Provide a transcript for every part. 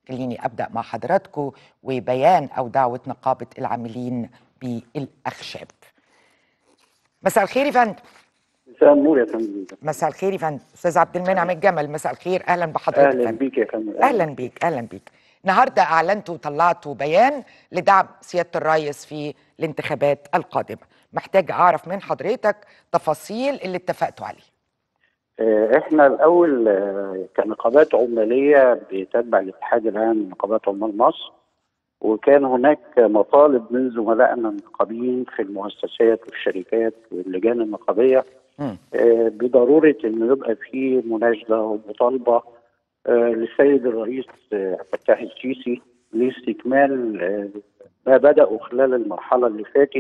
خليني ابدا مع حضراتكم وبيان او دعوه نقابه العاملين بالاخشاب مساء الخير يا فندم مساء النور يا فندم مساء الخير يا فندم استاذ عبد المنعم الجمل مساء الخير اهلا بحضرتك يا اهلا فندم. بيك يا فندم اهلا بيك اهلا بيك النهارده اعلنتوا وطلعتوا بيان لدعم سياده الرئيس في الانتخابات القادمه محتاج اعرف من حضرتك تفاصيل اللي اتفقتوا عليه آه، احنا الاول آه، كنقابات عماليه بتتبع الاتحاد العام لنقابات عمال مصر وكان هناك مطالب من زملائنا النقابيين في المؤسسات والشركات واللجان النقابيه مم. آه، بضروره انه يبقى في مناشده ومطالبه آه، للسيد الرئيس آه، عبد الفتاح السيسي لاستكمال آه، ما بدأوا خلال المرحله اللي فاتت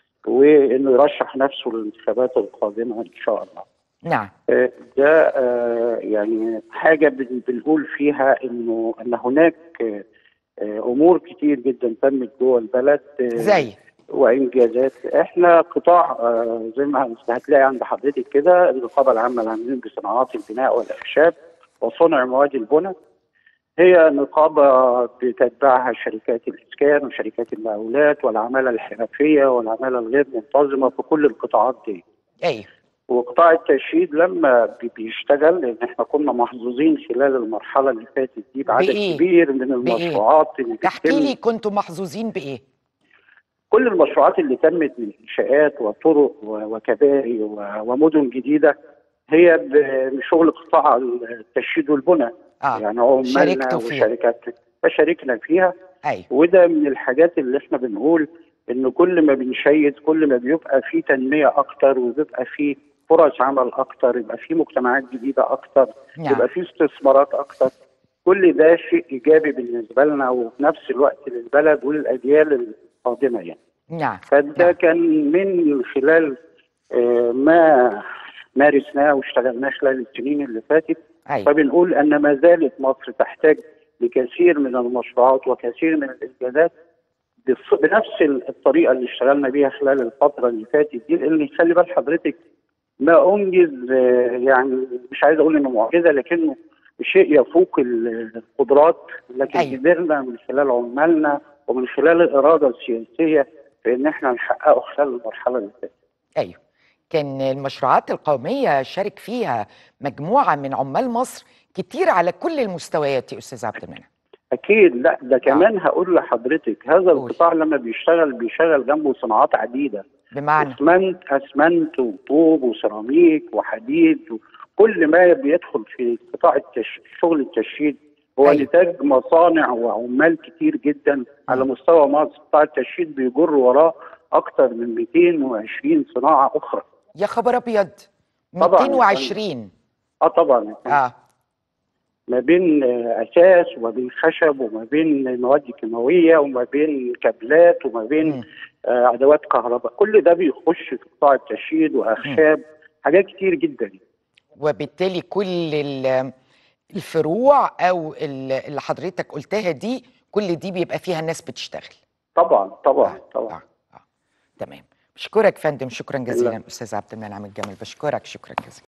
وانه يرشح نفسه للانتخابات القادمه ان شاء الله. نعم آه، ده آه، يعني حاجه بن- بنقول فيها انه ان هناك آه، آه، امور كتير جدا تمت جوه البلد آه، زي وانجازات احنا قطاع آه، زي ما هتلاقي عند حضرتك كده النقابه العامه للعاملين بصناعات البناء والاخشاب وصنع مواد البناء هي نقابه بتتبعها شركات الاسكان وشركات المقاولات والعماله الحرفيه والعماله الغير منتظمه في كل القطاعات دي ايوه وقطاع التشييد لما بي- بيشتغل لان احنا كنا محظوظين خلال المرحله اللي فاتت دي بعدد بإيه؟ كبير من المشروعات اللي احكي بتتم لي كنتوا محظوظين بايه كل المشروعات اللي تمت من انشاءات وطرق و- وكباري و- ومدن جديده هي ب- بشغل قطاع التشييد والبناء اه يعني عمالنا شاركتوا فيها. وشركات فشاركنا فيها ايوه وده من الحاجات اللي احنا بنقول ان كل ما بنشيد كل ما بيبقى في تنميه اكتر وبيبقى في فرص عمل اكتر يبقى في مجتمعات جديده اكتر نعم يبقى في استثمارات اكتر كل ده شيء ايجابي بالنسبه لنا وفي نفس الوقت للبلد وللاجيال القادمه يعني نعم فده نعم. كان من خلال آه، ما مارسناه واشتغلناه خلال السنين اللي فاتت ايوه فبنقول ان ما زالت مصر تحتاج لكثير من المشروعات وكثير من الانجازات بف- بنفس الطريقه اللي اشتغلنا بيها خلال الفتره اللي فاتت دي لان خلي بال حضرتك ما انجز آه، يعني مش عايز اقول انه معجزه لكنه شيء يفوق ال- القدرات لكن أيوة. قدرنا من خلال عمالنا ومن خلال الاراده السياسيه في ان احنا نحققه خلال المرحله اللي فاتت. ايوه كان المشروعات القوميه شارك فيها مجموعه من عمال مصر كتير على كل المستويات يا استاذ عبد المنعم اكيد لا ده كمان هقول لحضرتك هذا قول. القطاع لما بيشتغل بيشغل جنبه صناعات عديده بمعنى اسمنت اسمنت وطوب وسيراميك وحديد كل ما بيدخل في قطاع التش... شغل التشييد هو أيوة. نتاج مصانع وعمال كتير جدا على مستوى مصر قطاع التشييد بيجر وراه اكثر من 220 صناعه اخرى يا خبر ابيض طبعاً يا 220 اه طبعا اه ما بين آه، اساس وما بين خشب وما بين مواد كيماويه وما بين كابلات وما بين مم. آه، ادوات كهرباء كل ده بيخش في قطاع التشييد واخشاب حاجات كتير جدا وبالتالي كل ال- الفروع او ال- اللي حضرتك قلتها دي كل دي بيبقى فيها ناس بتشتغل طبعا طبعا طبعا آه. آه. تمام بشكرك فندم شكرا جزيلا لا. استاذ عبد المنعم الجمل بشكرك شكرا جزيلا